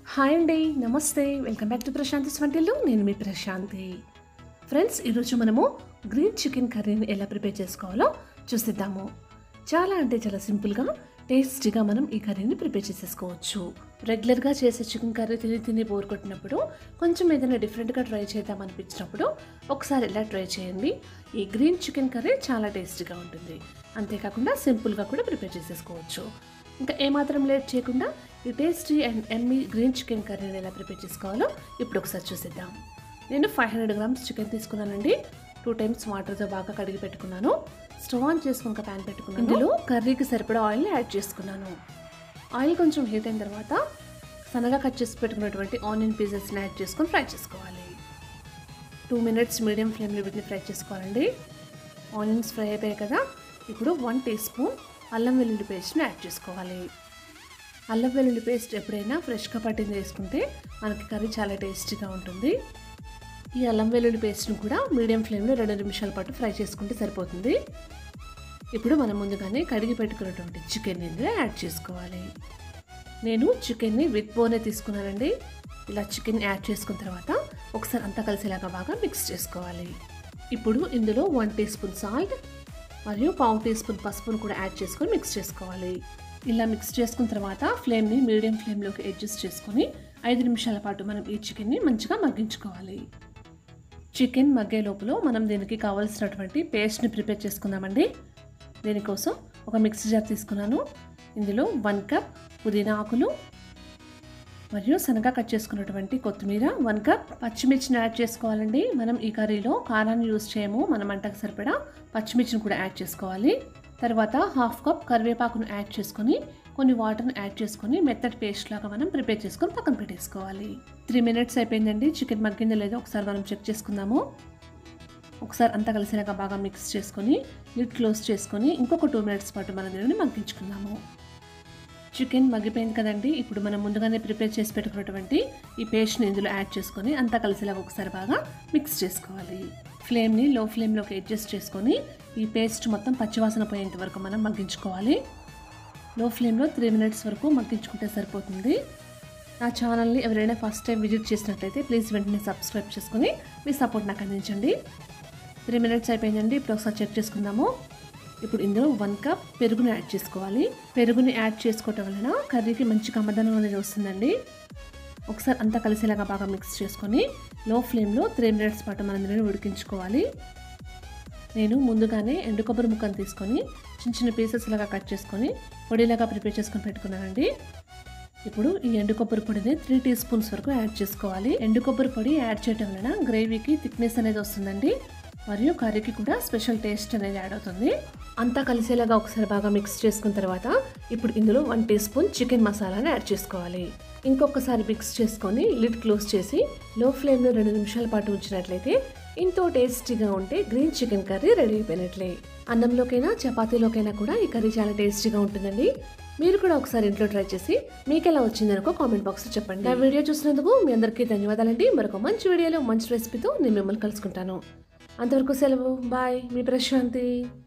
hi అండి నమస్తే welcome back to Prashanti వంటిల్లు నేను మీ ప్రశాంతి ఫ్రెండ్స్ ఈరోజు మనము గ్రీన్ చికెన్ కర్రీని ఎలా ప్రిపేర్ చేసుకోవాలో చూసిద్దాము చాలా అంటే చాలా సింపుల్గా టేస్టీగా మనం ఈ కర్రీని ప్రిపేర్ చేసేసుకోవచ్చు రెగ్యులర్గా చేసే చికెన్ కర్రీ తిని తిని బోర్ కొట్టినప్పుడు కొంచెం ఏదైనా డిఫరెంట్గా ట్రై చేద్దాం అనిపించినప్పుడు ఒకసారి ఇలా ట్రై చేయండి ఈ గ్రీన్ చికెన్ కర్రీ చాలా టేస్టీగా ఉంటుంది అంతేకాకుండా సింపుల్గా కూడా ప్రిపేర్ చేసేసుకోవచ్చు ఇంకా ఏమాత్రం లేట్ చేయకుండా ఈ tasty and yummy green chicken కర్రీని ఎలా ప్రిపేర్ చేసుకోవాలో ఇప్పుడు ఒకసారి చూసేద్దాం నేను ఫైవ్ హండ్రెడ్ గ్రామ్స్ చికెన్ తీసుకున్నానండి టూ టైమ్స్ వాటర్తో బాగా కడిగి పెట్టుకున్నాను స్టవ్ ఆన్ చేసుకుని ప్యాన్ పెట్టుకున్నాను ఇందులో కర్రీకి సరిపడా ఆయిల్ యాడ్ చేసుకున్నాను ఆయిల్ కొంచెం హీట్ అయిన తర్వాత సన్నగా కట్ చేసి పెట్టుకున్నటువంటి ఆనియన్ పీసెస్ని యాడ్ చేసుకొని ఫ్రై చేసుకోవాలి టూ మినిట్స్ మీడియం ఫ్లేమ్లో వీటిని ఫ్రై చేసుకోవాలండి ఆనియన్స్ ఫ్రై అయిపోయాయి కదా ఇప్పుడు వన్ టీ స్పూన్ అల్లం వెల్లుల్లి పేస్ట్ని యాడ్ చేసుకోవాలి అల్లం వెల్లుల్లి పేస్ట్ ఎప్పుడైనా ఫ్రెష్గా పట్టింది వేసుకుంటే మనకి కర్రీ చాలా టేస్టీగా ఉంటుంది ఈ అల్లం వెల్లుల్లి పేస్ట్ని కూడా మీడియం ఫ్లేమ్లో రెండు నిమిషాల పాటు ఫ్రై చేసుకుంటే సరిపోతుంది ఇప్పుడు మనం ముందుగానే కడిగి పెట్టుకున్నటువంటి చికెన్ ఇందులో యాడ్ చేసుకోవాలి నేను చికెన్ని విత్ బోనే తీసుకున్నానండి ఇలా చికెన్ యాడ్ చేసుకున్న తర్వాత ఒకసారి అంతా కలిసేలాగా బాగా మిక్స్ చేసుకోవాలి ఇప్పుడు ఇందులో వన్ టీ స్పూన్ సాల్ట్ మరియు పావు టీ స్పూన్ పసుపును కూడా యాడ్ చేసుకొని మిక్స్ చేసుకోవాలి ఇలా మిక్స్ చేసుకున్న తర్వాత ఫ్లేమ్ని మీడియం ఫ్లేమ్లోకి అడ్జస్ట్ చేసుకొని ఐదు నిమిషాల పాటు మనం ఈ చికెన్ని మంచిగా మగ్గించుకోవాలి చికెన్ మగ్గే లోపల మనం దీనికి కావాల్సినటువంటి పేస్ట్ని ప్రిపేర్ చేసుకుందామండి దీనికోసం ఒక మిక్సీ జార్ తీసుకున్నాను ఇందులో వన్ కప్ పుదీనా ఆకులు మరియు సన్నగా కట్ చేసుకున్నటువంటి కొత్తిమీర వన్ కప్ పచ్చిమిర్చిని యాడ్ చేసుకోవాలండి మనం ఈ కర్రీలో కారాన్ని యూజ్ చేయము మన మంటకు సరిపడా పచ్చిమిర్చిని కూడా యాడ్ చేసుకోవాలి తర్వాత హాఫ్ కప్ కరివేపాకును యాడ్ చేసుకొని కొన్ని వాటర్ని యాడ్ చేసుకొని మెత్తటి పేస్ట్ లాగా మనం ప్రిపేర్ చేసుకొని పక్కన పెట్టేసుకోవాలి త్రీ మినిట్స్ అయిపోయిందండి చికెన్ మగ్గిందో లేదో ఒకసారి మనం చెక్ చేసుకుందాము ఒకసారి అంతా కలిసినాక బాగా మిక్స్ చేసుకొని లిడ్ క్లోజ్ చేసుకొని ఇంకొక టూ మినిట్స్ పాటు మనం దీనిని మగ్గించుకుందాము చికెన్ మగ్గిపోయింది కదండి ఇప్పుడు మనం ముందుగానే ప్రిపేర్ చేసి పెట్టుకున్నటువంటి ఈ పేస్ట్ని ఇందులో యాడ్ చేసుకొని అంతా కలిసేలాగా ఒకసారి బాగా మిక్స్ చేసుకోవాలి ఫ్లేమ్ని లో ఫ్లేమ్లోకి అడ్జస్ట్ చేసుకొని ఈ పేస్ట్ మొత్తం పచ్చివాసన పోయేంత వరకు మనం మగ్గించుకోవాలి లో ఫ్లేమ్లో త్రీ మినిట్స్ వరకు మగ్గించుకుంటే సరిపోతుంది నా ఛానల్ని ఎవరైనా ఫస్ట్ టైం విజిట్ చేసినట్లయితే ప్లీజ్ వెంటనే సబ్స్క్రైబ్ చేసుకొని మీ సపోర్ట్ నాకు అందించండి త్రీ మినిట్స్ అయిపోయిందండి ఇప్పుడు ఒకసారి చెక్ చేసుకుందాము ఇప్పుడు ఇందులో వన్ కప్ పెరుగుని యాడ్ చేసుకోవాలి పెరుగుని యాడ్ చేసుకోవటం వలన కర్రీకి మంచి కమ్మదనం అనేది వస్తుందండి ఒకసారి అంతా కలిసేలాగా బాగా మిక్స్ చేసుకొని లో ఫ్లేమ్లో త్రీ మినిట్స్ పాటు మనం దీనిని ఉడికించుకోవాలి నేను ముందుగానే ఎండు కొబ్బరి ముక్కను తీసుకొని చిన్న చిన్న పీసెస్ లాగా కట్ చేసుకొని పొడిలాగా ప్రిపేర్ చేసుకొని పెట్టుకున్నానండి ఇప్పుడు ఈ ఎండు కొబ్బరి పొడిని త్రీ టీ స్పూన్స్ వరకు యాడ్ చేసుకోవాలి ఎండు కొబ్బరి పొడి యాడ్ చేయడం వలన గ్రేవీకి థిక్నెస్ అనేది వస్తుందండి మరియు కర్రీకి కూడా స్పెషల్ టేస్ట్ అనేది యాడ్ అవుతుంది అంతా కలిసేలాగా ఒకసారి బాగా మిక్స్ చేసుకున్న తర్వాత ఇప్పుడు ఇందులో వన్ టీ స్పూన్ చికెన్ మసాలాని యాడ్ చేసుకోవాలి ఇంకొకసారి మిక్స్ చేసుకొని లిడ్ క్లోజ్ చేసి లో ఫ్లేమ్లో రెండు నిమిషాల పాటు ఉంచినట్లయితే ఎంతో టేస్టీగా ఉంటే గ్రీన్ చికెన్ కర్రీ రెడీ అయిపోయినట్లే అన్నంలోకైనా చపాతీలోకైనా కూడా ఈ కర్రీ చాలా టేస్టీగా ఉంటుందండి మీరు కూడా ఒకసారి ఇంట్లో ట్రై చేసి మీకు ఎలా వచ్చిందనుకో కామెంట్ బాక్స్లో చెప్పండి నా వీడియో చూసినందుకు మీ అందరికీ ధన్యవాదాలండి మరొక మంచి వీడియోలో మంచి రెసిపీతో నేను మిమ్మల్ని కలుసుకుంటాను అంతవరకు సెలవు బాయ్ మీ ప్రశాంతి